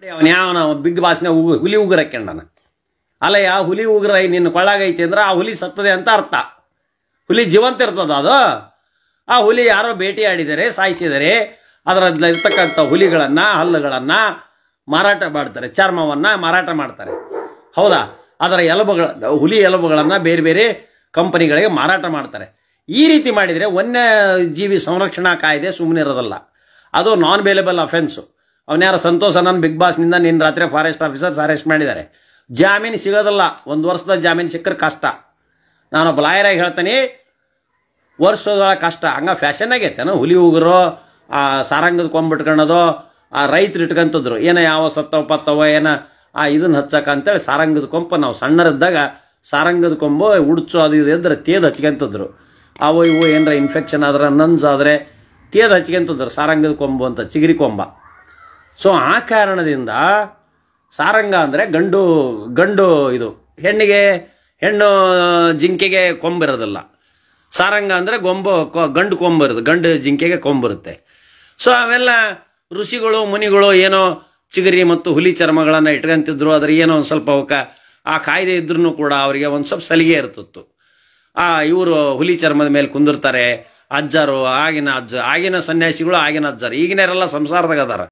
ಅವನ ಯಾವನ ಬಿಗ್ ಬಾಸ್ನ ಉಗು ಹುಲಿ ಉಗುರ ಹಾಕ್ಯಂಡನ ಅಲ್ಲಯ್ಯ ಹುಲಿ ಉಗುರ ನಿನ್ನ ಕೊಳ್ಳಾಗೈತಿ ಅಂದ್ರೆ ಆ ಹುಲಿ ಸತ್ತದೆ ಅಂತ ಅರ್ಥ ಹುಲಿ ಜೀವಂತ ಇರ್ತದ ಅದು ಆ ಹುಲಿ ಯಾರೋ ಭೇಟಿ ಆಡಿದರೆ ಸಾಯಿಸಿದರೆ ಅದರಲ್ಲಿ ಇರ್ತಕ್ಕಂಥ ಹುಲಿಗಳನ್ನ ಹಲ್ಲುಗಳನ್ನ ಮಾರಾಟ ಮಾಡ್ತಾರೆ ಚರ್ಮವನ್ನ ಮಾರಾಟ ಮಾಡ್ತಾರೆ ಹೌದಾ ಅದರ ಎಲುಬುಗಳ ಹುಲಿ ಎಲುಬುಗಳನ್ನ ಬೇರೆ ಬೇರೆ ಕಂಪನಿಗಳಿಗೆ ಮಾರಾಟ ಮಾಡ್ತಾರೆ ಈ ರೀತಿ ಮಾಡಿದರೆ ವನ್ಯಜೀವಿ ಸಂರಕ್ಷಣಾ ಕಾಯ್ದೆ ಸುಮ್ಮನೆ ಇರೋದಲ್ಲ ಅದು ನಾನ್ ಬೇಲೆಬಲ್ ಅಫೆನ್ಸು ಅವನ್ಯಾರ ಸಂತೋಷ್ ಅನನ್ ಬಿಗ್ ಬಾಸ್ನಿಂದ ನಿನ್ನ ರಾತ್ರಿ ಫಾರೆಸ್ಟ್ ಆಫೀಸರ್ಸ್ ಅರೆಸ್ಟ್ ಮಾಡಿದ್ದಾರೆ ಜಾಮೀನು ಸಿಗೋದಲ್ಲ ಒಂದು ವರ್ಷದ ಜಾಮೀನು ಸಿಕ್ಕರೆ ಕಷ್ಟ ನಾನೊಬ್ಬ ಲಾಯರಾಗಿ ಹೇಳ್ತೀನಿ ವರ್ಷದೊಳ ಕಷ್ಟ ಹಂಗ ಫ್ಯಾಷನ್ ಆಗೈತೆನ ಹುಲಿ ಉಗುರು ಆ ಸಾರಂಗದ ಕೊಂಬಿಟ್ಕೊಳ್ಳೋದು ಆ ರೈತರು ಇಟ್ಕೊಂತಿದ್ರು ಏನ ಯಾವ ಸತ್ತವ ಪತ್ತವ ಏನ ಆ ಇದನ್ನ ಹಚ್ಚಕ ಅಂತೇಳಿ ಸಾರಂಗದ ಕೊಂಪ ನಾವು ಸಣ್ಣರಿದ್ದಾಗ ಸಾರಂಗದ ಕೊಂಬು ಉಡ್ಚು ಅದು ಇದು ಇದ್ರೆ ತೇದ್ ಹಚ್ಕೊಂತಿದ್ರು ಅವು ಇವು ಏನರ ಇನ್ಫೆಕ್ಷನ್ ಆದ್ರೆ ನನ್ಸ್ ಆದ್ರೆ ತೇದ್ ಹಚ್ಕೊಂತಿದ್ರು ಸಾರಂಗದ ಕೊಂಬು ಅಂತ ಚಿಗಿರಿ ಕೊಂಬ ಸೊ ಆ ಕಾರಣದಿಂದ ಸಾರಂಗ ಅಂದರೆ ಗಂಡು ಗಂಡು ಇದು ಹೆಣ್ಣಿಗೆ ಹೆಣ್ಣು ಜಿಂಕೆಗೆ ಕೊಂಬಿರೋದಿಲ್ಲ ಸಾರಂಗ ಅಂದರೆ ಗೊಂಬು ಕೊ- ಗಂಡು ಕೊಂಬಿರೋದು ಗಂಡು ಜಿಂಕೆಗೆ ಕೊಂಬಿರುತ್ತೆ ಸೊ ಅವೆಲ್ಲ ಋಷಿಗಳು ಮುನಿಗಳು ಏನೋ ಚಿಗರಿ ಮತ್ತು ಹುಲಿ ಚರ್ಮಗಳನ್ನು ಇಟ್ಕೊಂತಿದ್ರು ಅದ್ರ ಏನೋ ಒಂದು ಸ್ವಲ್ಪ ಅವಕ್ಕ ಆ ಕಾಯ್ದೆ ಇದ್ರೂ ಕೂಡ ಅವರಿಗೆ ಒಂದು ಸ್ವಲ್ಪ ಸಲಿಗೆ ಇರ್ತಿತ್ತು ಆ ಇವರು ಹುಲಿ ಚರ್ಮದ ಮೇಲೆ ಕುಂದಿರ್ತಾರೆ ಅಜ್ಜರು ಆಗಿನ ಅಜ್ಜ ಆಗಿನ ಸನ್ಯಾಸಿಗಳು ಆಗಿನ ಅಜ್ಜರು ಈಗಿನವರೆಲ್ಲ ಸಂಸಾರದಾಗ ಅದಾರ